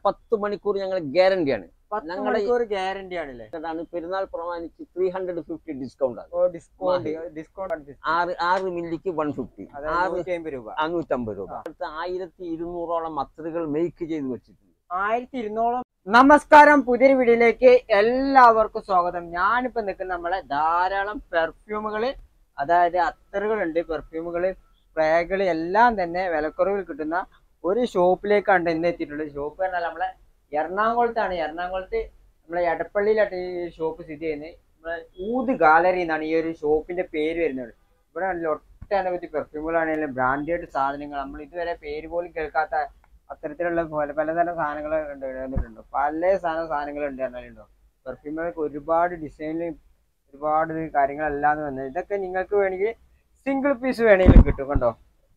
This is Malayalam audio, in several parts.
പത്ത് മണിക്കൂർ ഞങ്ങൾ ഗ്യാരണ്ടിയാണ് പത്ത് ഞങ്ങളുടെ- മണിക്കൂർ ഗ്യാരണ്ടി ആണല്ലേ അതാണ് പെരുന്നാൾ പ്രമാണിച്ച് ത്രീ ഹൺഡ്രഡ് ഫിഫ്റ്റി ഡിസ്കൗണ്ട് ആണ് ഓ ഡിസ്കൗണ്ട് ഡിസ്കൗണ്ട് ആറ് ആറ് മില്ലിക്ക് വൺ ഫിഫ്റ്റി അതായത് ആറ് നൂറ്റി അമ്പത് രൂപ അഞ്ഞൂറ്റമ്പത് രൂപ അടുത്ത ആയിരത്തി ഇരുന്നൂറോളം അത്തറുകൾ മെയ്ക്ക് ചെയ്ത് വെച്ചിട്ടുണ്ട് ആയിരത്തി ഇരുന്നൂറോളം നമസ്കാരം പുതിയൊരു വീഡിയോയിലേക്ക് എല്ലാവർക്കും സ്വാഗതം ഞാനിപ്പോ നിൽക്കുന്ന നമ്മളെ ധാരാളം പെർഫ്യൂമുകള് അതായത് അത്തറുകളുണ്ട് പെർഫ്യൂമുകള് സ്പ്രേകള് എല്ലാം തന്നെ വിലക്കുറവിൽ കിട്ടുന്ന ഒരു ഷോപ്പിലേക്കാണ് ഇന്ന് എത്തിയിട്ടുള്ളത് ഷോപ്പ് പറഞ്ഞാൽ നമ്മളെ എറണാകുളത്താണ് എറണാകുളത്ത് നമ്മളെ എടപ്പള്ളിയിലായിട്ട് ഈ ഷോപ്പ് സ്ഥിതി ചെയ്യുന്നത് നമ്മളെ ഊത് ഗാലറി എന്നാണ് ഈ ഒരു ഷോപ്പിന്റെ പേര് വരുന്നത് ഇവിടെ ആണെങ്കിൽ ഒട്ടനവധി പെർഫ്യൂമുകളാണെങ്കിലും ബ്രാൻഡഡ് സാധനങ്ങൾ നമ്മൾ ഇതുവരെ പേര് പോലും കേൾക്കാത്ത അത്തരത്തിലുള്ള പല പലതരം സാധനങ്ങൾ വന്നിട്ടുണ്ട് പല സാധന സാധനങ്ങൾ ഉണ്ട് പറഞ്ഞാലുണ്ടോ പെർഫ്യൂമുകൾക്ക് ഒരുപാട് ഡിസൈനിൽ ഒരുപാട് കാര്യങ്ങളെല്ലാം വന്നത് ഇതൊക്കെ നിങ്ങൾക്ക് വേണമെങ്കിൽ സിംഗിൾ പീസ് വേണമെങ്കിലും കിട്ടും കണ്ടോ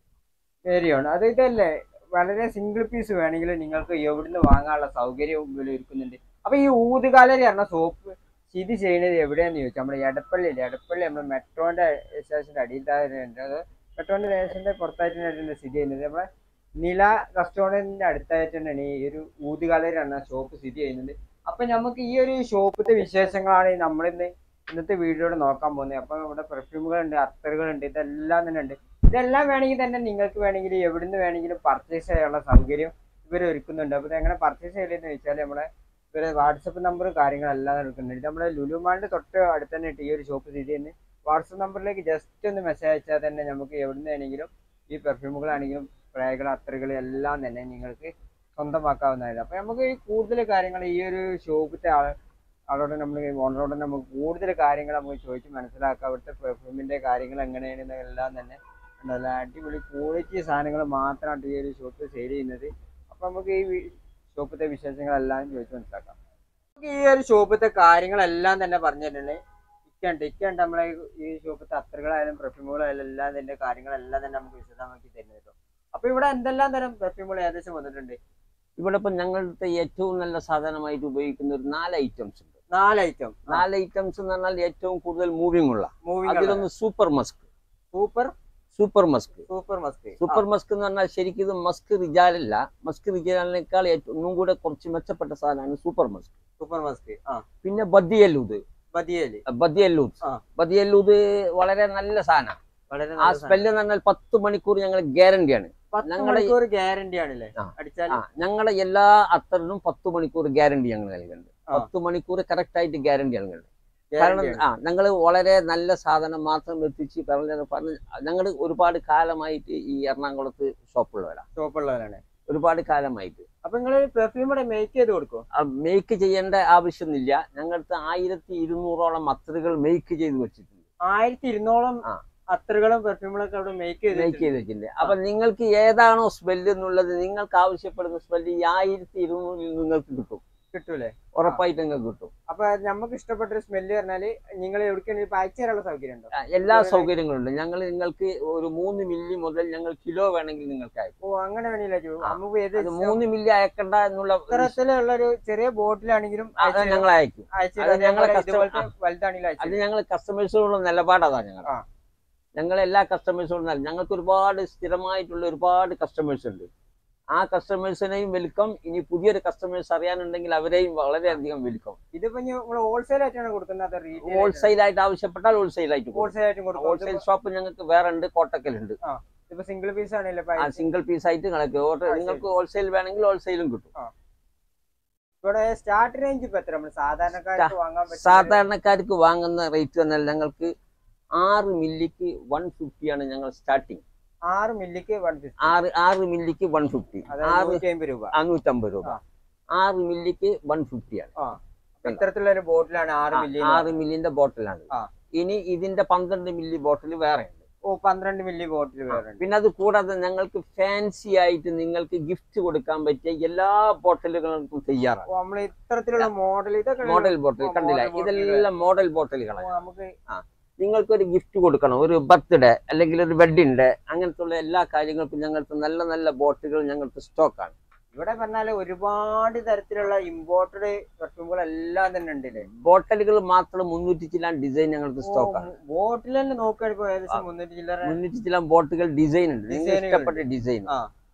വേരിയാണ് അത് ഇതല്ലേ വളരെ സിംഗിൾ പീസ് വേണമെങ്കിൽ നിങ്ങൾക്ക് എവിടുന്ന് വാങ്ങാനുള്ള സൗകര്യവും ഇവിടെ ഒരുക്കുന്നുണ്ട് അപ്പൊ ഈ ഊതുകാലരി പറഞ്ഞ സോപ്പ് സ്ഥിതി ചെയ്യുന്നത് എവിടെയാന്ന് ചോദിച്ചാൽ നമ്മുടെ എടപ്പള്ളിയില്ലേ എടപ്പള്ളി നമ്മുടെ മെട്രോന്റെ സ്റ്റേഷന്റെ അടിയിൽ താഴെയുണ്ട് അത് മെട്രോന്റെ സ്റ്റേഷന്റെ പുറത്തായിട്ടാണ് സ്ഥിതി ചെയ്യുന്നത് നമ്മുടെ നില റെസ്റ്റോറന്റിന്റെ അടുത്തായിട്ട് തന്നെയാണ് ഈ ഒരു ഊതുകാലരി എന്ന ഷോപ്പ് സ്ഥിതി ചെയ്യുന്നത് അപ്പൊ നമുക്ക് ഈ ഒരു ഷോപ്പിന്റെ വിശേഷങ്ങളാണ് നമ്മളിന്ന് ഇന്നത്തെ വീഡിയോയിൽ നോക്കാൻ പോകുന്നത് അപ്പൊ ഇവിടെ പെർഫ്യൂമുകളുണ്ട് അത്തറുകളുണ്ട് ഇതെല്ലാം തന്നെ ഉണ്ട് ഇതെല്ലാം വേണമെങ്കിൽ തന്നെ നിങ്ങൾക്ക് വേണമെങ്കിൽ എവിടുന്ന് വേണമെങ്കിലും പർച്ചേസ് ചെയ്യാനുള്ള സൗകര്യം ഇവർ ഒരുക്കുന്നുണ്ട് അപ്പോൾ ഇത് എങ്ങനെ പർച്ചേസ് ചെയ്യലെന്ന് വെച്ചാൽ നമ്മുടെ ഇവരെ വാട്സപ്പ് നമ്പർ കാര്യങ്ങളെല്ലാം എടുക്കുന്നുണ്ട് ഇത് നമ്മുടെ ലുലുമാളിന്റെ തൊട്ട് അടുത്ത് തന്നെ ഈ ഒരു ഷോപ്പ് സ്ഥിതി ചെയ്യുന്നത് വാട്സപ്പ് നമ്പറിലേക്ക് ജസ്റ്റ് ഒന്ന് മെസ്സേജ് അയച്ചാൽ തന്നെ നമുക്ക് എവിടുന്ന് വേണമെങ്കിലും ഈ പെർഫ്യൂമുകളാണെങ്കിലും സ്പ്രേകൾ അത്തറുകൾ എല്ലാം തന്നെ നിങ്ങൾക്ക് സ്വന്തമാക്കാവുന്നതായിരുന്നു അപ്പോൾ നമുക്ക് ഈ കൂടുതൽ കാര്യങ്ങൾ ഈ ഒരു ഷോപ്പിത്തെ ആൾ ആളോട് നമ്മൾ ഓണറോട് നമുക്ക് കൂടുതൽ കാര്യങ്ങൾ നമുക്ക് ചോദിച്ച് മനസ്സിലാക്കാം അവിടുത്തെ പെർഫ്യൂമിന്റെ കാര്യങ്ങൾ എങ്ങനെയാണ് എല്ലാം തന്നെ നല്ല അടിപൊളി ക്വാളിറ്റി സാധനങ്ങൾ മാത്രമാണ് ഈ ഒരു ഷോപ്പ് സെയിൽ ചെയ്യുന്നത് അപ്പൊ നമുക്ക് ഈ ഷോപ്പിത്തെ വിശേഷങ്ങളെല്ലാം ചോദിച്ച് മനസ്സിലാക്കാം നമുക്ക് ഈ ഒരു ഷോപ്പിത്തെ കാര്യങ്ങളെല്ലാം തന്നെ പറഞ്ഞു തരുന്നുണ്ട് ഇക്കണ്ട് ഇക്കണ്ട് നമ്മളെ ഈ ഷോപ്പിത്തെ അത്രകളായാലും പെർഫ്യൂമുകളായാലും എല്ലാം തന്നെ കാര്യങ്ങളെല്ലാം തന്നെ നമുക്ക് വിശദമാക്കി തരുന്നത് കേട്ടോ അപ്പൊ ഇവിടെ എന്തെല്ലാം തരം പെർഫ്യൂമുകൾ ഏകദേശം വന്നിട്ടുണ്ട് ഇവിടെ ഇപ്പം ഞങ്ങളുടെ ഏറ്റവും നല്ല സാധനമായിട്ട് ഉപയോഗിക്കുന്ന ഒരു നാല് ഐറ്റംസ് ഉണ്ട് നാല് ഐറ്റം നാല് ഐറ്റംസ് എന്ന് പറഞ്ഞാൽ ഏറ്റവും കൂടുതൽ മൂവിംഗ് ഉള്ള മൂവിംഗ് അതിലൊന്ന് super musk super super musk super musk super musk എന്ന് പറഞ്ഞാൽ ശരിക്കും ഇത് മസ്ക് റിജാലല്ല മസ്ക് റിജാലിനേക്കാൾ ഏറ്റവും ഒന്നും കൂടെ കുറച്ച് മെച്ചപ്പെട്ട സാധനമാണ് സൂപ്പർ മസ്ക് സൂപ്പർ മസ്ക് ആ പിന്നെ ബദിയല്ലൂത് ബദിയല് ബദിയല്ലൂത് ആ. ബദിയല്ലൂത് വളരെ നല്ല സാധനമാണ് വളരെ ആ സ്പെല്ല് എന്ന് പറഞ്ഞാൽ പത്ത് മണിക്കൂർ ഞങ്ങൾ ഗ്യാരണ്ടിയാണ് പത്ത് ഞങ്ങളുടെ- മണിക്കൂർ ഗ്യാരണ്ടി ആണല്ലേ ആ. അടിച്ചാൽ ആ ഞങ്ങളുടെ എല്ലാ അത്തറിനും പത്ത് മണിക്കൂർ ഗ്യാരണ്ടി ഞങ്ങൾ നൽകുന്നുണ്ട് ആ. പത്ത് മണിക്കൂർ കറക്റ്റ് ആയിട്ട് ഗ്യാരണ്ടി നൽകുന്നുണ്ട് കാരണം ആ ഞങ്ങൾ വളരെ നല്ല സാധനം മാത്രം എത്തിച്ച് പറഞ്ഞ പറഞ്ഞ് ഞങ്ങൾ ഒരുപാട് കാലമായിട്ട് ഈ എറണാകുളത്ത് ഷോപ്പുള്ളവരാണ് ഷോപ്പുള്ളവരാണ് ഒരുപാട് കാലമായിട്ട് അപ്പൊ നിങ്ങൾ പെർഫ്യൂം ഇവിടെ മേക്ക് ചെയ്ത് കൊടുക്കും മേക്ക് ചെയ്യേണ്ട ആവശ്യമൊന്നുമില്ല ഞങ്ങൾക്ക് ആയിരത്തി ഇരുന്നൂറോളം അത്തറുകൾ മേക്ക് ചെയ്ത് വെച്ചിട്ടുണ്ട് ആയിരത്തി ഇരുന്നൂറോളം ആ. അത്തറുകളും പെർഫ്യൂമുകളൊക്കെ അവിടെ മേക്ക് ചെയ്ത് മേക്ക് ചെയ്ത് വെച്ചിട്ടുണ്ട് അപ്പൊ നിങ്ങൾക്ക് ഏതാണോ സ്മെല്ല് എന്നുള്ളത് നിങ്ങൾക്ക് ആവശ്യപ്പെടുന്ന സ്മെല്ല് ഈ ആയിരത്തി ഇരുന്നൂറിൽ നിങ്ങൾക്ക് കിട്ടും കിട്ടൂലേ ഉറപ്പായിട്ട് നിങ്ങൾക്ക് കിട്ടും അപ്പൊ നമുക്ക് ഇഷ്ടപ്പെട്ട ഒരു സ്മെല്ല് പറഞ്ഞാല് നിങ്ങൾ എവിടേക്കാണ് ഇപ്പൊ അയച്ചു തരാനുള്ള സൗകര്യം ഉണ്ടോ ആ, എല്ലാ ഇതുവരെ- സൗകര്യങ്ങളും ഉണ്ട് ഞങ്ങൾ നിങ്ങൾക്ക് ഒരു മൂന്ന് മില്ലി മുതൽ ഞങ്ങൾ കിലോ വേണമെങ്കിൽ നിങ്ങൾക്ക് അയക്കും ഓ അങ്ങനെ വേണില്ല ആ. നമുക്ക് ഏത് അത് മൂന്ന് മില്ലി അയക്കണ്ട എന്നുള്ള ഇത്തരത്തിലുള്ള ഒരു ചെറിയ ബോട്ടിലാണെങ്കിലും അത് ഞങ്ങൾ അയക്കും അയച്ചു അത് ഞങ്ങളെ തരാം. customer- ഇതുപോലത്തെ വലുതാണെങ്കിലും അത് അയച്ചു ഞങ്ങൾ കസ്റ്റമേഴ്സിനോടുള്ള നിലപാടതാണ് ഞങ്ങൾ ആ. ഞങ്ങൾ എല്ലാ കസ്റ്റമേഴ്സിനോടും നല്ല ഞങ്ങൾക്ക് ഒരുപാട് സ്ഥിരമായിട്ടുള്ള ഒരുപാട് കസ്റ്റമേഴ്സ് ഉണ്ട് ആ കസ്റ്റമേഴ്സിനെയും വെൽക്കം ഇനി പുതിയൊരു കസ്റ്റമേഴ്സ് അറിയാനുണ്ടെങ്കിൽ അവരെയും വളരെയധികം വെൽക്കം ഇതിപ്പോ നമ്മൾ ഹോൾസെയിൽ ആയിട്ടാണ് കൊടുക്കുന്നത് റീറ്റെയിൽ ഹോൾസെയിൽ ആയിട്ട് ആവശ്യപ്പെട്ടാൽ ഹോൾസെയിൽ ആയിട്ട് ഹോൾസെയിൽ ആയിട്ടും കൊടുക്കും ഹോൾസെയിൽ ഷോപ്പ് ഞങ്ങൾക്ക് വേറെ ഉണ്ട് കോട്ടക്കലുണ്ട് ഇപ്പൊ സിംഗിൾ പീസ് ആണല്ലോ ഇപ്പൊ ആ അയച്ചു. സിംഗിൾ പീസ് ആയിട്ട് കണക്ക് ഓർഡർ ആ, ശരി. നിങ്ങൾക്ക് ഹോൾസെയിൽ വേണമെങ്കിൽ ഹോൾസെയിലും കിട്ടും ഇവിടെ സ്റ്റാർട്ട് റേഞ്ച് ഇപ്പൊ എത്ര നമ്മൾ സാധാരണക്കാർക്ക് വാങ്ങാൻ പറ്റുന്ന സാധാരണക്കാർക്ക് വാങ്ങുന്ന റേറ്റ് വന്നാൽ ഞങ്ങൾക്ക് ആറ് മില്ലിക്ക് വൺ ഫിഫ്റ്റിയാണ് ഞങ്ങൾ സ്റ്റാർട്ടിങ് ആറ് മില്ലിക്ക് വൺ ഫിഫ്റ്റി ആറ് ആറ് മില്ലിക്ക് വൺ ഫിഫ്റ്റി അതായത് ആറ് നൂറ്റി അമ്പത് രൂപ അഞ്ഞൂറ്റമ്പത് രൂപ ആ. ആറ് മില്ലിക്ക് വൺ ഫിഫ്റ്റിയാണ് ആ അപ്പൊ ഇത്തരത്തിലുള്ള ഒരു ബോട്ടിലാണ് ആറ് മില്ലി ആറ് മില്ലിന്റെ ബോട്ടിലാണ് ആ. ഇനി ഇതിന്റെ പന്ത്രണ്ട് മില്ലി ബോട്ടിൽ വേറെ ഉണ്ട് ഓ പന്ത്രണ്ട് മില്ലി ബോട്ടിൽ വേറെ ഉണ്ട് പിന്നെ അത് കൂടാതെ ഞങ്ങൾക്ക് ഫാൻസി ആയിട്ട് നിങ്ങൾക്ക് ഗിഫ്റ്റ് കൊടുക്കാൻ പറ്റിയ എല്ലാ ബോട്ടിലുകൾക്കും തയ്യാറാണ് ഓ, നമ്മള് ഇത്തരത്തിലുള്ള മോഡൽ ഇതൊക്കെ മോഡൽ ബോട്ടിൽ ഓ, കണ്ടില്ല model bottle ഇതെല്ലാം മോഡൽ ബോട്ടിലുകളാണ് ഓ, നമുക്ക് നിങ്ങൾക്ക് ഒരു ഗിഫ്റ്റ് കൊടുക്കണം ഒരു ബർത്ത്ഡേ അല്ലെങ്കിൽ ഒരു വെഡിങ് ഡേ അങ്ങനത്തെ ഉള്ള എല്ലാ കാര്യങ്ങൾക്കും ഞങ്ങൾക്ക് നല്ല നല്ല ബോട്ടുകൾ ഞങ്ങൾക്ക് സ്റ്റോക്കാണ് ഇവിടെ പറഞ്ഞാല് ഒരുപാട് തരത്തിലുള്ള ഇമ്പോർട്ടഡ് പെർഫ്യൂമുകൾ എല്ലാം തന്നെ ഉണ്ട് ഇല്ലേ ബോട്ടലുകൾ മാത്രം മുന്നൂറ്റി ചില്ലാൻ ഡിസൈൻ ഞങ്ങൾക്ക് സ്റ്റോക്കാണ് ബോട്ടിൽ തന്നെ നോക്കുകയാണ് ഇപ്പൊ ഏകദേശം മുന്നൂറ്റി ചില്ലറ മുന്നൂറ്റി ചില ബോട്ടുകൾ ഡിസൈൻ ഉണ്ട് നിങ്ങൾക്ക് Design കൾ ഇഷ്ടപ്പെട്ട ഡിസൈൻ ആ.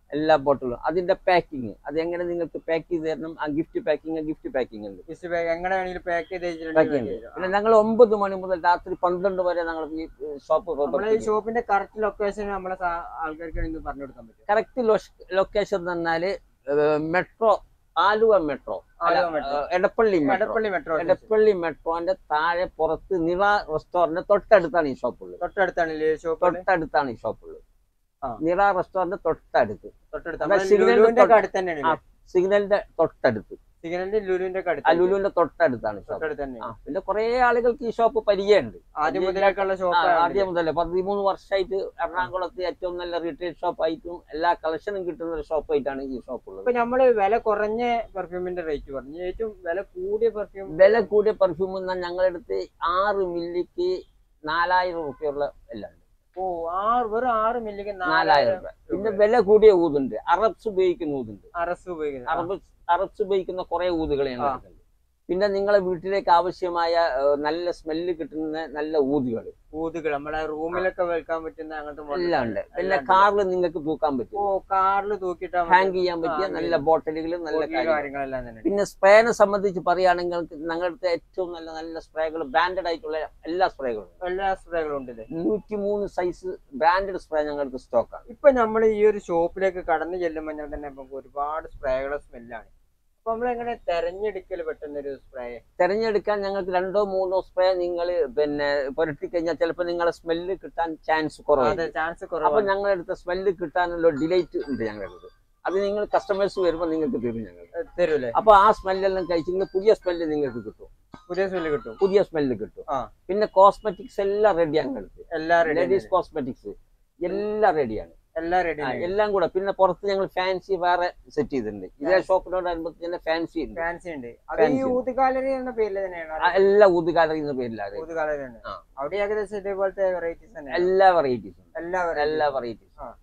എല്ലാ ബോട്ടിലും അതിന്റെ പാക്കിങ് അത് എങ്ങനെ നിങ്ങൾക്ക് പാക്ക് ചെയ്ത് തരണം ആ ഗിഫ്റ്റ് പാക്കിങ് ഗിഫ്റ്റ് പാക്കിംഗ് ഉണ്ട് Gift bag എങ്ങനെ വേണമെങ്കിലും പാക്ക് ചെയ്ത് പാക്കിംഗ് വെച്ചിട്ടുണ്ടെങ്കിൽ പിന്നെ ഞങ്ങൾ ഒമ്പത് മണി മുതൽ രാത്രി പന്ത്രണ്ട് വരെ ഞങ്ങൾ ഈ ഷോപ്പ് നമ്മളെ ഈ ഷോപ്പിന്റെ കറക്റ്റ് ലൊക്കേഷൻ നമ്മളെ സാ- ആൾക്കാർക്ക് വേണ്ടി പറഞ്ഞു കൊടുക്കാൻ പറ്റും കറക്റ്റ് ലൊക്കേഷൻ എന്ന് പറഞ്ഞാല് metro Aluva metro Aluva metro. Edappally metro Edappally metro Edappally മെട്രോന്റെ താഴെ പുറത്ത് നിള റെസ്റ്റോറന്റ് തൊട്ടടുത്താണ് ഈ ഷോപ്പ് ഉള്ളത് തൊട്ടടുത്താണ് ഷോപ്പ് തൊട്ടടുത്താണ് ഈ ഷോപ്പ് ഉള്ളത് ആ. നിള റെസ്റ്റോറന്റ് തൊട്ടടുത്ത് തൊട്ടടുത്ത് അതാ നമ്മളെ signal ലുലുവിന്റെ ഒക്കെ തൊട്ട് അടുത്ത് തന്നെയാണ് ആ. സിഗ്നലിന്റെ തൊട്ടടുത്ത് സിഗ്നലിന്റെ ലുലുവിന്റെ ഒക്കെ ആ അടുത്ത് ലുലുവിന്റെ തൊട്ടടുത്താണ് ഷോപ്പ് തൊട്ടടുത്ത് തന്നെ ആ പിന്നെ കുറെ ആളുകൾക്ക് ഈ ഷോപ്പ് പരിചയമുണ്ട് ആദ്യം മുതലേക്കുള്ള ആ, ഷോപ്പ് ആദ്യം മുതലേ പതിമൂന്ന് വർഷമായിട്ട് എറണാകുളത്ത് ഏറ്റവും നല്ല റീറ്റെയിൽ ഷോപ്പായിട്ടും എല്ലാ കളക്ഷനും കിട്ടുന്ന ഒരു ഷോപ്പായിട്ടാണ് ഈ ഷോപ്പ് ഉള്ളത് ഇപ്പൊ നമ്മള് വില കുറഞ്ഞ പെർഫ്യൂമിന്റെ റേറ്റ് പറഞ്ഞു ഏറ്റവും വില കൂടിയ പെർഫ്യൂം വില കൂടിയ പെർഫ്യൂം എന്നാൽ ഞങ്ങളെടുത്ത് ആറ് മില്ലിക്ക് നാലായിരം റുപ്യുള്ള എല്ലാം ഉണ്ട് ഓ ആറ് വെറും ആറ് മില്ലിക്ക് നാലായിരം രൂപ പിന്നെ വില കൂടിയ ഊതുണ്ട് അറബ്സ് ഉപയോഗിക്കുന്ന ഊതുണ്ട് അറസ് ഉപയോഗിക്കുന്നത് അറബ് അറബ്സ് ഉപയോഗിക്കുന്ന കുറെ ഊതുകൾ ഞങ്ങൾ ആ. എടുക്കുന്നുണ്ട് പിന്നെ നിങ്ങളെ വീട്ടിലേക്ക് ആവശ്യമായ ഏഹ്, നല്ല സ്മെല്ല് കിട്ടുന്ന നല്ല ഊതുകൾ ഊതുകൾ നമ്മളെ റൂമിലൊക്കെ വെക്കാൻ പറ്റുന്ന അങ്ങനത്തെ model എല്ലാം ഉണ്ട് പിന്നെ എല്ലാം ഉണ്ട്. കാറിൽ നിങ്ങൾക്ക് തൂക്കാൻ ഓ പറ്റും കാറിൽ തൂക്കിട്ടാ മതി. ഹാങ് ചെയ്യാൻ പറ്റിയ ആ, നല്ല ബോട്ടലുകൾ നല്ല ബോട്ടിലും കാര്യങ്ങൾ കാര്യങ്ങളെല്ലാം തന്നെ ഉണ്ട്. പിന്നെ സ്പ്രേനെ സംബന്ധിച്ച് പറയുകയാണെങ്കിൽ ഞങ്ങളുടെ ഏറ്റവും നല്ല നല്ല സ്പ്രേകൾ ബ്രാൻഡഡ് ആയിട്ടുള്ള എല്ലാ സ്പ്രേകളും എല്ലാ സ്പ്രേകളും ഉണ്ട് ഇതില്. നൂറ്റി മൂന്ന് സൈസ് ബ്രാൻഡഡ് സ്പ്രേ ഞങ്ങൾക്ക് സ്റ്റോക്കാണ് ഇപ്പൊ നമ്മൾ ഈ ഒരു ഷോപ്പിലേക്ക് കടന്നു ചെല്ലുമ്പോൾ തന്നെ നമുക്ക് ഒരുപാട് സ്പ്രേകളുടെ സ്മെല്ലാണ് അപ്പൊ നമ്മൾ എങ്ങനെ തെരഞ്ഞെടുക്കൽ പെട്ടെന്ന് ഒരു സ്പ്രേ തിരഞ്ഞെടുക്കാൻ ഞങ്ങൾക്ക് രണ്ടോ മൂന്നോ സ്പ്രേ നിങ്ങൾ പിന്നെ പുരട്ടി കഴിഞ്ഞാൽ ചിലപ്പോൾ നിങ്ങളെ സ്മെല്ല് കിട്ടാൻ ചാൻസ് അതെ കുറവാണ് ചാൻസ് അപ്പൊ കുറവാണ് ഞങ്ങളെടുത്ത സ്മെല്ല് കിട്ടാനുള്ള ഡിലൈറ്റ് ഉണ്ട് ഞങ്ങളുടെ അത് നിങ്ങൾ കസ്റ്റമേഴ്സ് വരുമ്പോൾ നിങ്ങൾക്ക് തരും ഞങ്ങൾ തരൂലേ അപ്പൊ ആ സ്മെല്ലെല്ലാം കഴിച്ചിട്ട് പുതിയ സ്മെല്ല് നിങ്ങൾക്ക് കിട്ടും പുതിയ സ്മെല്ല് കിട്ടും പുതിയ സ്മെല്ല് കിട്ടും ആ. പിന്നെ കോസ്മെറ്റിക്സ് എല്ലാം റെഡിയാണ് ഞങ്ങൾക്ക് എല്ലാം റെഡി ലേഡീസ് കോസ്മെറ്റിക്സ് എല്ലാം റെഡിയാണ് എല്ലാം റെഡി ആ, എല്ലാം കൂടെ പിന്നെ പുറത്ത് ഞങ്ങൾ ഫാൻസി വേറെ സെറ്റ് ചെയ്തിട്ടുണ്ട് ഇതേ ഷോപ്പിനോടനുബന്ധിച്ച് തന്നെ ഫാൻസി ഉണ്ട് ഫാൻസി ഉണ്ട് അത് Fancy ഈ ഉണ്ട്. ഊത് ഗാലറി എന്ന പേരിൽ തന്നെയാണ് ആ, എല്ലാ ഊതുകാലം എന്ന പേരിലാണ് ഊത് ഗാലറി ഉണ്ട് ആ. അവിടെ ഏകദേശം ഇതേപോലത്തെ വെറൈറ്റീസ് തന്നെയാണ് എല്ലാ വെറൈറ്റീസും എല്ലാ എല്ലാ varieties. വെറൈറ്റീസും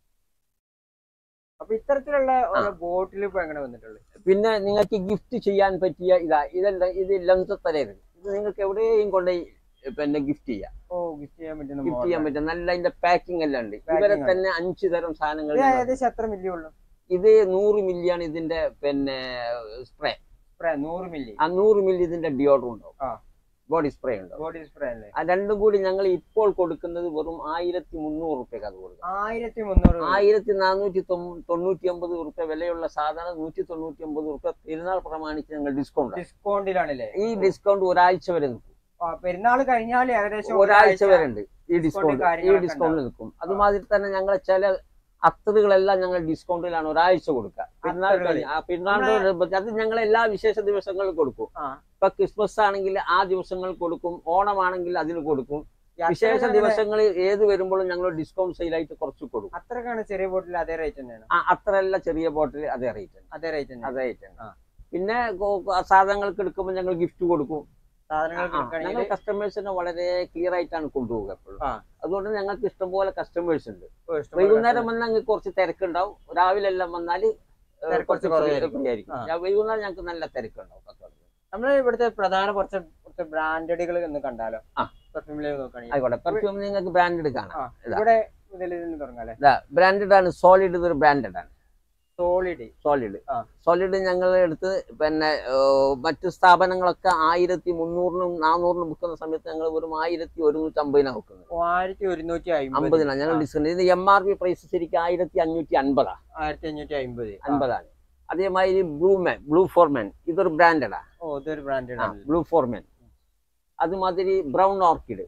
അപ്പൊ ഇത്തരത്തിലുള്ള ഓരോ ബോട്ടിൽ ഇപ്പൊ എങ്ങനെ വന്നിട്ടുള്ളത് പിന്നെ നിങ്ങൾക്ക് ഗിഫ്റ്റ് ചെയ്യാൻ പറ്റിയ ഇതാ ഇതെല്ലാം ഇത് ലംസത്തലയാണ് ഇത് നിങ്ങൾക്ക് എവിടെയും കൊണ്ടുപോയി പിന്നെ ഗിഫ്റ്റ് ചെയ്യാം ഓ ഗിഫ്റ്റ് ചെയ്യാൻ പറ്റുന്ന ഗിഫ്റ്റ് model ചെയ്യാൻ ആണ്. പറ്റും നല്ല അതിന്റെ പാക്കിംഗ് എല്ലാം ഉണ്ട് Packing ഇവരെ ആണ്. തന്നെ അഞ്ച് തരം സാധനങ്ങൾ ഇത് ഞങ്ങൾ- ഏകദേശം എത്ര മില്ലി ഉള്ളു ഇത് നൂറ് മില്ലിയാണ് ഇതിന്റെ പിന്നെ സ്പ്രേ സ്പ്രേ നൂറ് മില്ലി ആ നൂറ് മില്ലി ഇതിന്റെ ഡിയോഡർ ഉണ്ടാവും ആ. ബോഡി സ്പ്രേ ഉണ്ടാവും ബോഡി സ്പ്രേ അല്ലേ ആ രണ്ടും കൂടി ഞങ്ങൾ ഇപ്പോൾ കൊടുക്കുന്നത് വെറും ആയിരത്തി മുന്നൂറ് റുപ്യക്ക് അത് കൊടുക്കും ആയിരത്തി മുന്നൂറ് ആയിരത്തി നാനൂറ്റി തൊണ്ണൂറ്റി ഒമ്പത് റുപ്യ വിലയുള്ള സാധനം നൂറ്റി തൊണ്ണൂറ്റി ഒമ്പത് റുപ്യ പെരുന്നാൾ പ്രമാണിച്ച് ഞങ്ങൾ ഡിസ്കൗണ്ട് ഡിസ്കൗണ്ടിലാണല്ലേ ഈ ഡിസ്കൗണ്ട് ഒരാഴ്ച വരെ നിൽക്കും ആ, പെരുന്നാൾ കഴിഞ്ഞാൽ ഏകദേശം ഒരാഴ്ച വരെ ഉണ്ട് ഈ ഡിസ്കൗണ്ട് ഈ കാര്യങ്ങളൊക്കെ ഡിസ്കൗണ്ട് നിൽക്കും അതുമാതിരി തന്നെ ഞങ്ങൾ ചില അത്തറുകളെല്ലാം ഞങ്ങൾ ഡിസ്കൗണ്ടിലാണ് ഒരാഴ്ച കൊടുക്കുക പെരുന്നാൾ അത്തറുകള്. കഴിഞ്ഞ് ആ പെരുന്നാളിന്റെ അത് ഞങ്ങൾ എല്ലാ വിശേഷ ദിവസങ്ങളിൽ കൊടുക്കും ആ. ഇപ്പൊ ക്രിസ്മസ് ആണെങ്കിൽ ആ ദിവസങ്ങളിൽ കൊടുക്കും ഓണമാണെങ്കിൽ അതിന് കൊടുക്കും ഈ വിശേഷ അത്രക്കാണ് ദിവസങ്ങളിൽ ഏത് വരുമ്പോഴും ഞങ്ങൾ ഡിസ്കൗണ്ട് സെയിലായിട്ട് കുറച്ച് കൊടുക്കും അത്രക്കാണ് ചെറിയ ബോട്ടിൽ അതേ റേറ്റ് തന്നെയാണ് ആ അത്രയല്ല ചെറിയ ബോട്ടിൽ അതേ റേറ്റ് ഉണ്ട് അതേ റേറ്റ് തന്നെ അതേ റേറ്റ് ഉണ്ട് ആ. പിന്നെ ഗോ- ആ സാധനങ്ങൾക്ക് എടുക്കുമ്പോൾ ഞങ്ങൾ ഗിഫ്റ്റ് കൊടുക്കും സാധനങ്ങൾക്ക് ആ, ഞങ്ങൾ എടുക്കുകയാണെങ്കിൽ കസ്റ്റമേഴ്സിനെ വളരെ ക്ലിയർ ആയിട്ടാണ് കൊണ്ടുപോകുക എപ്പോഴും ആ. അതുകൊണ്ട് ഞങ്ങൾക്ക് ഇഷ്ടംപോലെ കസ്റ്റമേഴ്സ് ഉണ്ട് ഓ, ഇഷ്ടംപോലെ വൈകുന്നേരം വന്നാൽ ഞങ്ങൾക്ക് കുറച്ച് തിരക്കുണ്ടാവും രാവിലെ എല്ലാം വന്നാൽ തിരക്ക് കുറച്ച് കുറവായിരിക്കും. ഫ്രീ ആയിരിക്കും ആ. ഞാൻ വൈകുന്നേരം ഞങ്ങൾക്ക് നല്ല തിരക്കുണ്ടാവും കച്ചവടത്തിന്. നമ്മള് ഇവിടുത്തെ പ്രധാന കുറച്ച് കുറച്ച് ബ്രാൻഡുകൾ ഒന്ന് കണ്ടാലോ ആ. പെർഫ്യൂമിലേക്ക് നോക്കുകയാണെങ്കിൽ ആയിക്കോട്ടെ പെർഫ്യൂം നിങ്ങൾക്ക് ബ്രാൻഡഡ് കാണാം ആ, ഇതാ. ഇവിടെ മുതൽ നിന്ന് തുടങ്ങാല്ലേ ഇതാ ബ്രാൻഡഡ് ആണ് സോളിഡ് ഇതൊരു ബ്രാൻഡഡ് ആണ് സോളിഡ് സോളിഡ് ആ. സോളിഡ് ഞങ്ങൾ എടുത്ത് പിന്നെ ഏഹ്, മറ്റു സ്ഥാപനങ്ങളൊക്കെ ആയിരത്തി മുന്നൂറിനും നാനൂറിനും വിൽക്കുന്ന സമയത്ത് ഞങ്ങൾ വെറും ആയിരത്തി ഒരുന്നൂറ്റി അമ്പതിനാണ് വിൽക്കുന്നത് ആയിരത്തി ഒരുന്നൂറ്റി അമ്പത് അമ്പതിനാണ് ഞങ്ങൾ ഡിസ്കൗണ്ട് ഇത് എം ആർ പി പ്രൈസ് ശരിക്കും ആയിരത്തി അഞ്ഞൂറ്റി അൻപതാ ആയിരത്തി അഞ്ഞൂറ്റി അമ്പത് അൻപതാണ് അതേമാതിരി ബ്ലൂ മാൻ ബ്ലൂ ഫോർമാൻ ഇതൊരു ബ്രാൻഡഡാ ഓ ഇതൊരു ബ്രാൻഡഡ് ആണ് ബ്ലൂ ഫോർമാൻ അതുമാതിരി ബ്രൗൺ ഓർക്കിഡ്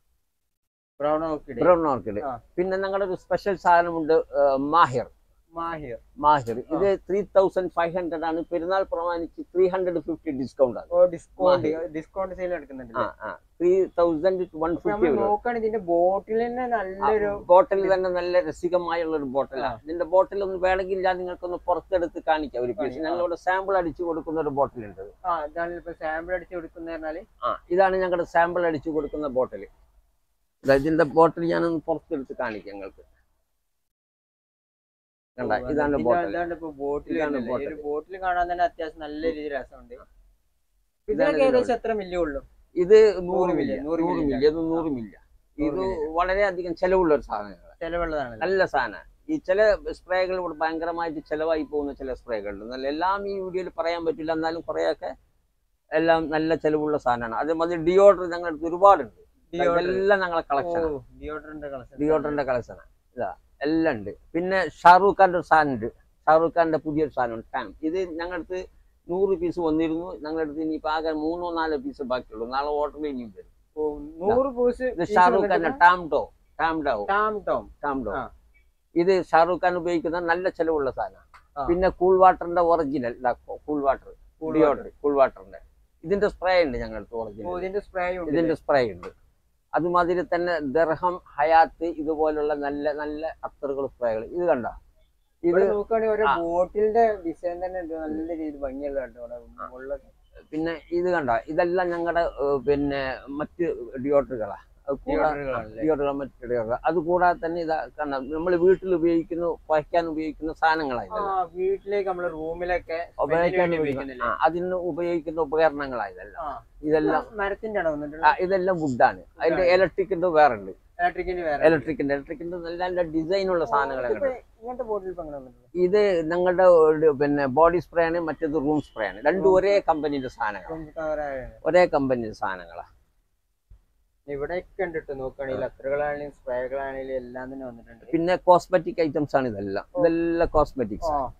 ബ്രൗൺ ഓക്കിഡ് ബ്രൗൺ ഓർക്കിഡ് ആ. പിന്നെ ഞങ്ങളുടെ ഒരു സ്പെഷ്യൽ സാധനമുണ്ട് ഏഹ്, മാഹിർ മാഹിർ മാഹിർ ഇത് ത്രീ തൗസൻഡ് ഫൈവ് ഹൺഡ്രഡ് ആണ് പെരുന്നാൾ പ്രമാണിച്ച് ത്രീ ഹൺഡ്രഡ് ഫിഫ്റ്റി ഡിസ്കൗണ്ട് ആണ് ഓ ഡിസ്കൗണ്ട് ഡിസ്കൗണ്ട് സെയിൽ എടുക്കുന്നുണ്ട് ആ ആ ത്രീ തൗസൻഡ് വൺ അപ്പൊ നമ്മൾ ഫിഫ്റ്റി നോക്കുകയാണെങ്കിൽ ഇതിന്റെ ബോട്ടിൽ തന്നെ നല്ലൊരു ബോട്ടിൽ തന്നെ നല്ല രസികമായുള്ള ഒരു ബോട്ടിലാണ് ആ. ഇതിന്റെ ബോട്ടിൽ ഒന്ന് വേണമെങ്കിൽ ഞാൻ നിങ്ങൾക്കൊന്ന് പുറത്തെടുത്ത് കാണിക്കാം ഒരു പീസ് കാണിക്കാം. ഞങ്ങളിവിടെ സാമ്പിൾ അടിച്ചു കൊടുക്കുന്ന ഒരു ബോട്ടിൽ ഉണ്ട് ആ ഇതാണ് ഇപ്പൊ സാമ്പിൾ അടിച്ച് കൊടുക്കുന്ന പറഞ്ഞാല് ആ ഇതാണ് ഞങ്ങളുടെ സാമ്പിൾ അടിച്ചു കൊടുക്കുന്ന ബോട്ടിൽ ഇതിന്റെ ബോട്ടിൽ ഞാനൊന്ന് പുറത്തെടുത്ത് കാണിക്കാം ഞങ്ങൾക്ക് കണ്ട ഓ, ഇതാണ് ഇതിന്റെ- ബോട്ടിൽ ഇതാണ് ഇപ്പൊ ബോട്ടിൽ ഇതാണ് ഒരു bottle. ബോട്ടിൽ കാണാൻ തന്നെ അത്യാവശ്യം നല്ല രീതിയിൽ രസമുണ്ട് ഇതാണ് ഇതിനൊക്കെ ഇതിന്റെ ഏകദേശം എത്ര മില്ലി ഉള്ളു ഇത് നൂറ് നൂറ് മില്യ മില്യ, നൂറ് നൂറ് മില്യ. മില്യ ഇത് നൂറ് മില്യ നൂറ് ഇത് മില്യ. വളരെയധികം ചെലവുള്ള ഒരു സാധനമാണ് ചെലവുള്ളതാണ് നല്ല സാധനം ഈ ചില സ്പ്രേകൾ ഇവിടെ ഭയങ്കരമായിട്ട് ചിലവായി പോകുന്ന ചില സ്പ്രേകളുണ്ട് നല്ല എല്ലാം ഈ വീഡിയോയിൽ പറയാൻ പറ്റില്ല എന്നാലും കുറേയൊക്കെ എല്ലാം നല്ല ചിലവുള്ള സാധനമാണ് അതേമാതിരി ഡിയോഡർ ഞങ്ങളുടെ അടുത്ത് ഒരുപാടുണ്ട് ഇതെല്ലാം ഞങ്ങളെ കളക്ഷൻ ഡിയോഡറിന്റെ കളക്ഷൻ ഡിയോഡറിന്റെ കളക്ഷനാണ് ഇതാ എല്ലാം ഉണ്ട് പിന്നെ ഷാറൂഖ് ഖാന്റെ ഒരു സാധനം ഉണ്ട് ഷാറൂഖ് ഖാന്റെ പുതിയൊരു സാധനമുണ്ട് ടാം ഇത് ഞങ്ങളുടെ അടുത്ത് നൂറ് പീസ് വന്നിരുന്നു ഞങ്ങളുടെ അടുത്ത് ഇനിയിപ്പോ ആകെ മൂന്നോ നാലോ പീസ് ബാക്കിയുള്ളൂ നാളെ ഓർഡർ ഇനിയും വരും നൂറ് പൂസ് ഇത് ഷാറൂഖ് ഖാന്റെ ടാം ടോ ടാം ഡോ ടാം ടോം ടാം ഡോ ആ. ഇത് ഷാറൂഖ് ഖാൻ ഉപയോഗിക്കുന്ന നല്ല ചിലവുള്ള സാധനമാണ് ആ. പിന്നെ കൂൾ വാട്ടറിന്റെ original cool water deodorant cool വാട്ടറിന്റെ ഇതിന്റെ സ്പ്രേ ഉണ്ട് ഞങ്ങളുടെ ഒറിജിനൽ ഇതിന്റെ സ്പ്രേ ഉണ്ട് ഇതിന്റെ സ്പ്രേ ഉണ്ട് അതുമാതിരി തന്നെ ദർഹം ഹയാത്ത് ഇതുപോലുള്ള നല്ല നല്ല അത്തറുകൾ സ്പ്രേകൾ ഇത് കണ്ട ഇത് ഇവിടെ നോക്കുകയാണെങ്കിൽ ഒരു ആ. ബോട്ടിലിന്റെ ഡിസൈൻ തന്നെ ഉണ്ട് നല്ല രീതിയിൽ ഭംഗിയുള്ള കേട്ടോ ഇവിടെ മുകളിലൊക്കെ പിന്നെ ഇത് കണ്ട ഇതെല്ലാം ഞങ്ങളുടെ പിന്നെ മറ്റ് ഡിയോഡറുകളാ ഡിയോഡറുകളാണല്ലേ? ഡിയോഡറുകൾ മറ്റ് ഡിയോഡറുകൾ അത് കൂടാതെ തന്നെ ഇതാ കണ്ട നമ്മൾ വീട്ടിൽ ഉപയോഗിക്കുന്ന കുഴയ്ക്കാൻ ഉപയോഗിക്കുന്ന സാധനങ്ങളാണ് ആ ഇതെല്ലാം വീട്ടിലേക്ക് നമ്മള് റൂമിലൊക്കെ ഉപയോഗിക്കാൻ വേണ്ടി ഉപയോഗിക്കുന്ന ആ, അതിന് ഉപയോഗിക്കുന്ന ഉപകരണങ്ങളാണ് ഇതെല്ലാം ആ. ഇതെല്ലാം മരത്തിന്റെ ആണോ ആ, വന്നിട്ടുള്ളത് ഇതെല്ലാം വുഡാണ് അതിന്റെ ഇലക്ട്രിക്കിന്റെ വേറെ ഉണ്ട് ഇലക്ട്രിക്കിന്റെ വേറെ ഇലക്ട്രിക്കിന്റെ ഇലക്ട്രിക്കിന്റെ നല്ല നല്ല ഡിസൈനുള്ള സാധനങ്ങൾ ഇതിപ്പോ ഇങ്ങനത്തെ ബോട്ടിൽ ഇപ്പൊ അങ്ങനെ വന്നിട്ടുള്ളത് ഇത് ഞങ്ങളുടെ ഒരു പിന്നെ ബോഡി സ്പ്രേ ആണ് മറ്റേത് റൂം സ്പ്രേ ആണ് രണ്ടും ഒരേ കമ്പനിയുടെ സാധനങ്ങൾ കൊണ്ടുവരാനാണ്. ഒരേ കമ്പനിയുടെ സാധനങ്ങളാ ഇവിടെയൊക്കെ ഉണ്ട് ട്ടോ നോക്കുകയാണെങ്കിൽ അത്രകളാണെങ്കിലും സ്പ്രേകളാണെങ്കിലും എല്ലാം തന്നെ വന്നിട്ടുണ്ട് പിന്നെ കോസ്മെറ്റിക് ഐറ്റംസ് ആണ് ഇതെല്ലാം ഇതെല്ലാം കോസ്മെറ്റിക്സ് ആ,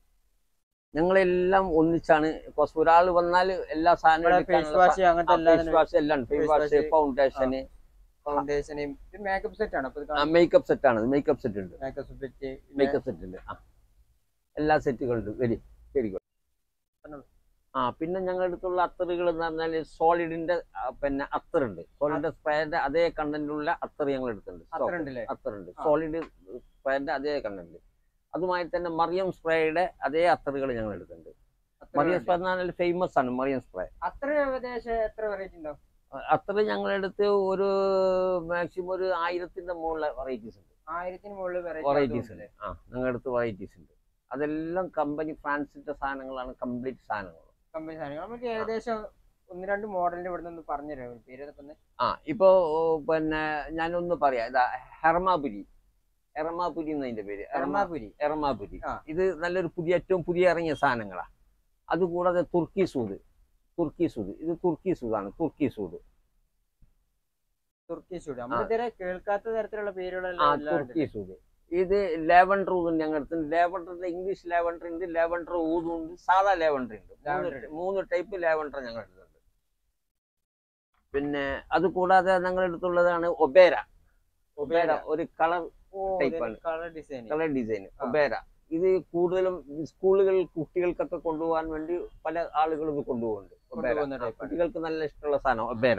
ഞങ്ങളെല്ലാം ഒന്നിച്ചാണ് കോസ് ഒരാൾ വന്നാൽ എല്ലാ ഇവിടെ ഫേസ് വാഷ് അങ്ങനത്തെ എല്ലാം ഫേസ് വാഷ് എല്ലാം ഫേസ് Face വാഷ് wash, ഫൗണ്ടേഷന് ഫൗണ്ടേഷനും ഇത് മേക്കപ്പ് സെറ്റ് ആണ് അപ്പൊ മേക്കപ്പ് സെറ്റ് ആണ് മേക്കപ്പ് സെറ്റ് ഉണ്ട് മേക്കപ്പ് സെറ്റ് മേക്കപ്പ് സെറ്റ് ഉണ്ട് ആ എല്ലാ സെറ്റുകളുണ്ട് വെരി വെരി ഗുഡ് പറഞ്ഞോളൂ. ആ പിന്നെ ഞങ്ങളുടെ അടുത്തുള്ള അത്തറുകൾ എന്ന് പറഞ്ഞാൽ സോളിഡിന്റെ ആ, പിന്നെ അത്തറുണ്ട് സോളിഡിന്റെ സ്പ്രേന്റെ അതേ കണ്ടന്റുള്ള അത്തർ ഞങ്ങൾ എടുത്തിട്ടുണ്ട് അത്ര ഉണ്ടല്ലേ അത്തറുണ്ട് ആ. സോളിഡ് സ്പ്രേന്റെ അതേ കണ്ടന്റ് അതുമായി തന്നെ മറിയം സ്പ്രേയുടെ അതേ അത്തറുകൾ ഞങ്ങൾ എടുത്തിട്ടുണ്ട് മറിയം സ്പ്രേ എന്ന് പറഞ്ഞാൽ ഫേമസ് ആണ് മറിയം സ്പ്രേ അത്ര ഏകദേശം എത്ര വെറൈറ്റി ഉണ്ടാവും അത്ര ഞങ്ങളുടെ അടുത്ത് ഒരു മാക്സിമം ഒരു ആയിരത്തിന്റെ മുകളിലെ വെറൈറ്റീസ് ഉണ്ട് ആയിരത്തിന് മുകളിൽ വെറൈറ്റീസ് വെറൈറ്റി ഉണ്ട് ആ ഞങ്ങളുടെ അടുത്ത് വെറൈറ്റീസ് ഉണ്ട് അതെല്ലാം കമ്പനി ഫ്രാൻസിന്റെ സാധനങ്ങളാണ് കംപ്ലീറ്റ് സാധനങ്ങൾ കമ്പനി സാധനങ്ങൾ നമുക്ക് ഏകദേശം ഒന്ന് രണ്ട് മോഡലിന്റെ ഇവിടെ നിന്ന് പറഞ്ഞു തരാം പേര് ഏതൊക്കെ ഒന്ന് ആ ഇപ്പോ ഓ, പിന്നെ ഞാനൊന്ന് പറയാം ഇതാ ഹെർമാപുരി എറമാപുരി എന്നതിന്റെ പേര് എറമാ എറമാപുരി എറമാപുരി ആ. ഇത് നല്ലൊരു പുതിയ ഏറ്റവും പുതിയ ഇറങ്ങിയ സാധനങ്ങളാ അതുകൂടാതെ തുർക്കി സൂത് തുർക്കി സൂത് ഇത് തുർക്കി സൂതാണ് തുർക്കി സൂത് തുർക്കി ചൂട് നമ്മൾ ഇതുവരെ കേൾക്കാത്ത തരത്തിലുള്ള ആ പേരുകളെല്ലാം എല്ലാം ഉണ്ട്. തുർക്കി സൂത് ഇത് ലെവൻഡർ ഊതും ഞങ്ങളുടെ ലെവൻഡറിന്റെ ഇംഗ്ലീഷ് ലെവൻഡർ ഉണ്ട് ലെവൻഡർ ഊതും ഉണ്ട് സാധാ ലെവൻഡർ ഉണ്ട് മൂന്ന് Lavender. മൂന്ന് ടൈപ്പ് ലെവൻഡർ ഞങ്ങളുടെ അടുത്തുണ്ട് പിന്നെ അത് കൂടാതെ ഞങ്ങളുടെ അടുത്തുള്ളതാണ് ഒബേര ഒബേര ഒരു കളർ ഓ type ആണ്. കളർ ഡിസൈൻ കളർ ഡിസൈൻ ആ. ഒബേര ഇത് കൂടുതലും സ്കൂളുകളിൽ കുട്ടികൾക്കൊക്കെ കൊണ്ടുപോകാൻ വേണ്ടി പല ആളുകളും ഇത് കൊണ്ടുപോകുന്നുണ്ട് ഒബേര കൊണ്ടുപോകുന്ന ആ, type ആണ്. കുട്ടികൾക്ക് നല്ല ഇഷ്ടമുള്ള സാധനം ഒബേര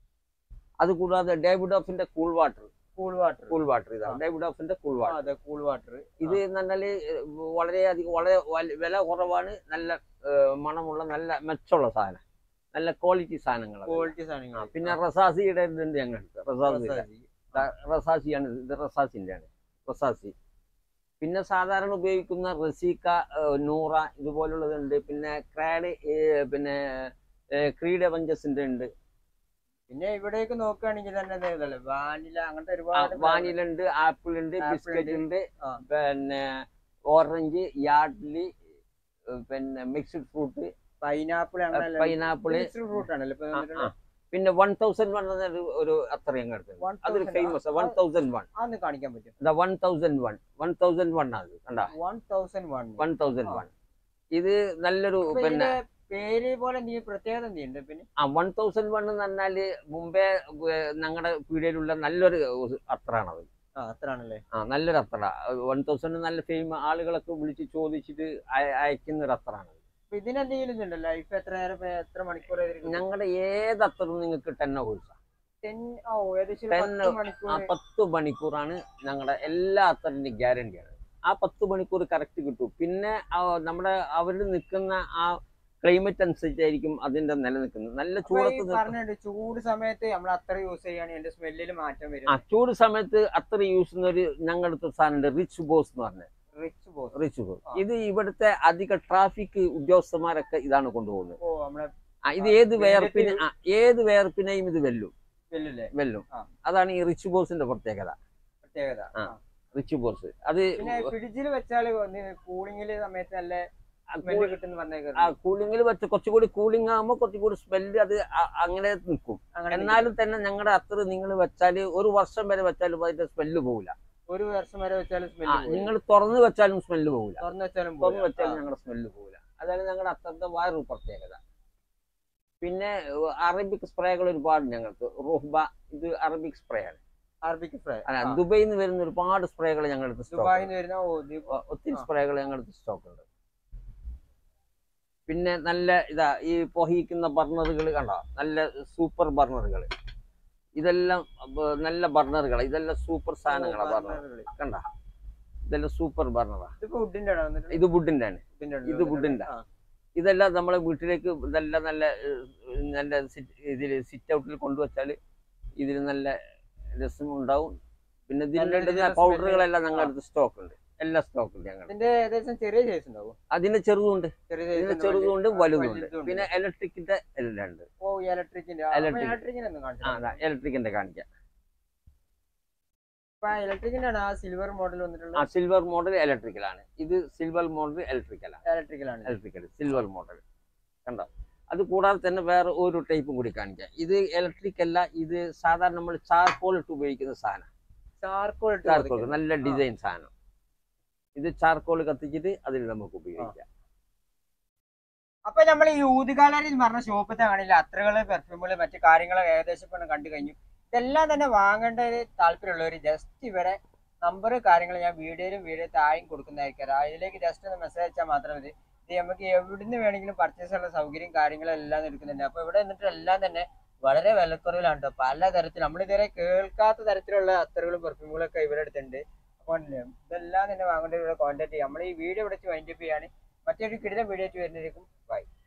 അത് കൂടാതെ ഡേവിഡ് ഓഫിന്റെ cool water cool water cool water ഇതാ ആ. ഡേവിഡ് ഓഫിന്റെ കൂൾ വാട്ടർ അതെ കൂൾ വാട്ടർ ഇത് എന്ന് പറഞ്ഞാല് വളരെയധികം വളരെ വല- വില കുറവാണ് നല്ല ഏഹ്, മണമുള്ള നല്ല മെച്ചമുള്ള സാധനം നല്ല ക്വാളിറ്റി സാധനങ്ങളാണ് ക്വാളിറ്റി ആ, സാധനങ്ങൾ പിന്നെ റസാസിയുടെ ഇതുണ്ട് ഞങ്ങൾക്ക് റസാസി റസാസി. റസാസിയാണ് ഇത്. ഇത് റസാസിന്റെ ആണ് റസാസി പിന്നെ സാധാരണ ഉപയോഗിക്കുന്ന റസീക്ക ഏഹ്, നൂറ ഇതുപോലുള്ളതുണ്ട് പിന്നെ ക്രാഡ് ഏഹ്, പിന്നെ ക്രീഡ് അവഞ്ചസിന്റെ ഉണ്ട് പിന്നെ ഇവിടേക്ക് നോക്കുകയാണെങ്കിൽ തന്നെ ദേ ഇതല്ലേ വാനില അങ്ങനത്തെ ആ, ഒരുപാട് വാനില ഉണ്ട് ആപ്പിൾ ഉണ്ട് ആപ്പിൾ ബിസ്ക്കറ്റ് ഉണ്ട്. ഉണ്ട് ആ. പിന്നെ ഓറഞ്ച് യാഡ്ലി ഏഹ്, പിന്നെ മിക്സ്ഡ് ഫ്രൂട്ട് പൈനാപ്പിൾ അങ്ങനെ പൈനാപ്പിൾ ഫ്രൂട്ട് ആണല്ലോ ഇപ്പൊ വന്നിട്ടുള്ളത്. പിന്നെ വൺ തൗസൻഡ് വൺ എന്നൊരു ഒരു അത്രയും കിടക്കുന്നത് 1000 അതൊരു ഫേമസ് വൺ തൗസൻഡ് വൺ അതൊന്ന് കാണിക്കാൻ പറ്റും എന്താ one thousand one one thousand one ആണ് കണ്ട one thousand one one thousand ആ. വൺ ഇത് നല്ലൊരു പിന്നെ പേര് പോലെ എന്തെങ്കിലും പ്രത്യേകത എന്തെയുണ്ട് പിന്നെ ആ വൺ തൗസൻഡ് വൺ എന്ന് പറഞ്ഞാല് മുമ്പേ ഞങ്ങളുടെ പീടികയിലുള്ള നല്ലൊരു അത്രാണത് ആ അത്രാണല്ലേ ആ നല്ലൊരു അത്ര വൺ തൗസൻഡ് നല്ല ഫെയിം ആളുകളൊക്കെ വിളിച്ച് ചോദിച്ചിട്ട് അയ- അയക്കുന്ന ഒരു അത്രാണ് അപ്പൊ ഇതിനെന്തെങ്കിലും ഇതുണ്ടോ ലൈഫ് എത്ര നേരം ഇപ്പൊ എത്ര മണിക്കൂർ ഞങ്ങളുടെ ഏത് അത്തറും നിങ്ങൾക്ക് ടെൻ അവേഴ്സ് ടെൻ ഓ ഏകദേശം ഒരു Ten പത്ത് ആ മണിക്കൂർ പത്ത് മണിക്കൂറാണ് ഞങ്ങളുടെ എല്ലാ അത്തറിന്റെ ഗ്യാരണ്ടിയാണ് ആ പത്ത് മണിക്കൂർ കറക്റ്റ് കിട്ടും പിന്നെ ആ നമ്മുടെ അവർ നിൽക്കുന്ന ആ ക്ലൈമറ്റ് അനുസരിച്ചായിരിക്കും അതിന്റെ നിലനിൽക്കുന്നത് നല്ല അപ്പൊ ഈ ചൂടത്ത് നിൽക്കുന്ന- പറഞ്ഞിട്ടുണ്ട് ചൂട് സമയത്ത് നമ്മൾ അത്ര യൂസ് ചെയ്യുകയാണെങ്കിൽ എന്റെ സ്മെല്ലിൽ മാറ്റം വരും ആ ചൂട് സമയത്ത് അത്ര യൂസ് ചെയ്യുന്ന ഒരു ഞങ്ങളുടെ സാധനമുണ്ട് റിച്ച് ബോസ് എന്ന് പറഞ്ഞ റിച്ച് ബോസ് റിച്ച് ബോസ് ആ. ഇത് ഇവിടുത്തെ അധിക ട്രാഫിക് ഉദ്യോഗസ്ഥന്മാരൊക്കെ ഇതാണ് കൊണ്ടുപോകുന്നത് ഓ നമ്മളെ ആ, ഇത് ആ, ഏത് ഇതിന്റെ വേർപ്പിന് ആ, ഏത് വേർപ്പിനെയും ഇത് വെല്ലും സ്മെല്ലല്ലേ വെല്ലും ആ. അതാണ് ഈ റിച്ച് ബോസിന്റെ പ്രത്യേകത പ്രത്യേകത ആ. ആ. റിച്ച് ബോർസ് അത് പിന്നെ ഫ്രിഡ്ജിൽ വെച്ചാല് കൂളിംഗില് സമയത്ത് നല്ല സ്മെല്ല് കിട്ടുന്ന പറഞ്ഞേക്കാം ആ കൂളിങ്ങിൽ വെച്ച് കുറച്ചുകൂടി കൂളിംഗ് ആകുമ്പോൾ കുറച്ചുകൂടി സ്മെല്ല് അത് അ- അങ്ങനെ നിൽക്കും അങ്ങനെ എന്നാലും തന്നെ ഞങ്ങളുടെ അത്ര നിങ്ങൾ വെച്ചാല് ഒരു വർഷം വരെ വെച്ചാലും അതിന്റെ സ്മെല്ല് പോകില്ല ഒരു വർഷം വരെ വെച്ചാലും സ്മെല്ല് നിങ്ങൾ തുറന്ന് വെച്ചാലും സ്മെല്ല് പോകില്ല തുറന്നു വെച്ചാലും തുറന്ന് പോവില്ല. വെച്ചാലും ഞങ്ങളുടെ സ്മെല്ല് പോകില്ല അതാണ് ഞങ്ങളുടെ അത്രത്തെ വേറൊരു പ്രത്യേകത പിന്നെ ഏഹ്, അറബിക് സ്പ്രേകൾ ഒരുപാട് ഞങ്ങൾക്ക് റോഹ്ബ ഇത് അറബിക് സ്പ്രേ ആണ് അറബിക് ഫ്രൈ അല്ല ദുബൈയിൽ നിന്ന് വരുന്ന ഒരുപാട് സ്പ്രേകൾ ഞങ്ങളുടെ സ്റ്റോക്ക് ദുബായിൽ നിന്ന് വരുന്ന ഓ ഇത് ഒത്തിരി ആ. സ്പ്രേകൾ ഞങ്ങളുടെ സ്റ്റോക്ക് ഉണ്ട് പിന്നെ നല്ല ഇതാ ഈ പൊഹിക്കുന്ന ബർണറുകൾ കണ്ടോ നല്ല സൂപ്പർ ബർണറുകൾ ഇതെല്ലാം ബ- നല്ല ബർണറുകൾ ഇതെല്ലാം സൂപ്പർ സാധനങ്ങളാണ് ബർണർ ബർണറുകള്. കണ്ട ഇതെല്ലാം സൂപ്പർ ബർണറാ ഇതിപ്പോ വുഡിന്റെ ആണോ വന്നിട്ടുള്ളത്? ഇത് വുഡിന്റെ ആണ് വുഡിന്റെ ആണോ ഇത് വുഡിന്റെ. ആ. ഇതെല്ലാം നമ്മളെ വീട്ടിലേക്ക് ഇതെല്ലാം നല്ല ഏഹ്, നല്ല ഇതിൽ സിറ്റ് ഔട്ടിൽ കൊണ്ടുവച്ചാൽ ഇതിൽ നല്ല രസം ഉണ്ടാവും പിന്നെ നല്ല ഇതിലുള്ള രീതിയിലുള്ള പൗഡറുകളെല്ലാം smell. ഞങ്ങളുടെ അടുത്ത് സ്റ്റോക്ക് ഉണ്ട് എല്ലാ സ്റ്റോക്ക് ഉണ്ട് ഞങ്ങളുടെ ഇതിന്റെ ഏകദേശം ചെറിയ സൈസ് ഉണ്ടാവും അതിന് ചെറുതുണ്ട് ചെറിയ ഇതിന് size ചെറുതുണ്ട് ആ, വലുതുണ്ട് വലുതുണ്ട്. പിന്നെ ഇലക്ട്രിക്കിന്റെ എല്ലാം ഉണ്ട് ഓ ഇലക്ട്രിക്കിന്റെ Electric. ഇലക്ട്രിക്കിന്റെ ഒന്നും ആ കാണിച്ചു ഇലക്ട്രിക്കിന്റെ കാണിക്കാം ഇപ്പൊ ഇലക്ട്രിക്കിന്റെ ആണ് ആ സിൽവർ മോഡൽ ആ വന്നിട്ടുള്ളത് സിൽവർ മോഡൽ ഇലക്ട്രിക്കലാണ് ഇത് സിൽവർ മോഡൽ ഇലക്ട്രിക്കലാണ് ഇലക്ട്രിക്കലാണ് ഇലക്ട്രിക്കൽ സിൽവർ മോഡൽ കണ്ടോ അത് കൂടാതെ തന്നെ വേറെ ഒരു ടൈപ്പും കൂടി കാണിക്കാം ഇത് ഇലക്ട്രിക് അല്ല ഇത് സാധാരണ നമ്മൾ ചാർക്കോൾ ഇട്ട് ഉപയോഗിക്കുന്ന സാധനം ചാർക്കോൾ ചാർക്കോൾ നല്ല ഡിസൈൻ സാധനം ഇത് ചാർക്കോൾ കത്തിച്ചിട്ട് അതിൽ നമുക്ക് ഉപയോഗിക്കാം അപ്പൊ നമ്മൾ ഈ ഊതുകാലരിൽ പറഞ്ഞ ഷോപ്പത്തെ കാണില്ല അത്രകള് പെർഫ്യൂമുകള് മറ്റു കാര്യങ്ങളൊക്കെ ഏകദേശം ഇപ്പൊ കണ്ടു കഴിഞ്ഞു ഇതെല്ലാം തന്നെ വാങ്ങേണ്ട ഒരു താല്പര്യമുള്ളവർ ജസ്റ്റ് ഇവരെ നമ്പർ കാര്യങ്ങൾ ഞാൻ വീഡിയോയിലും വീഡിയോ താഴെയും കൊടുക്കുന്നതായിരിക്കും അതിലേക്ക് ജസ്റ്റ് ഒന്ന് മെസ്സേജ് അയച്ചാൽ മാത്രം മതി ഇത് നമുക്ക് എവിടുന്ന് വേണമെങ്കിലും പർച്ചേസ് ഉള്ള സൗകര്യം കാര്യങ്ങളും എല്ലാം എടുക്കുന്നുണ്ട് അപ്പൊ ഇവിടെ എന്നിട്ട് എല്ലാം തന്നെ വളരെ വിലക്കുറവിലാണ് ട്ടോ പല തരത്തിൽ നമ്മളിതുവരെ കേൾക്കാത്ത തരത്തിലുള്ള അത്തറുകളും പെർഫ്യൂമുകളൊക്കെ ഇവിടെ അടുത്തുണ്ട് അപ്പോൾ ഇതെല്ലാം തന്നെ വാങ്ങേണ്ട ഇവിടെ കോൺടാക്ട് ചെയ്യാം നമ്മൾ ഈ വീഡിയോ ഇവിടെ വൈൻഡപ്പ് ചെയ്യാണ് മറ്റൊരു കിടിലം വീഡിയോ ആയിട്ട് വരുന്നതായിരിക്കും ബൈ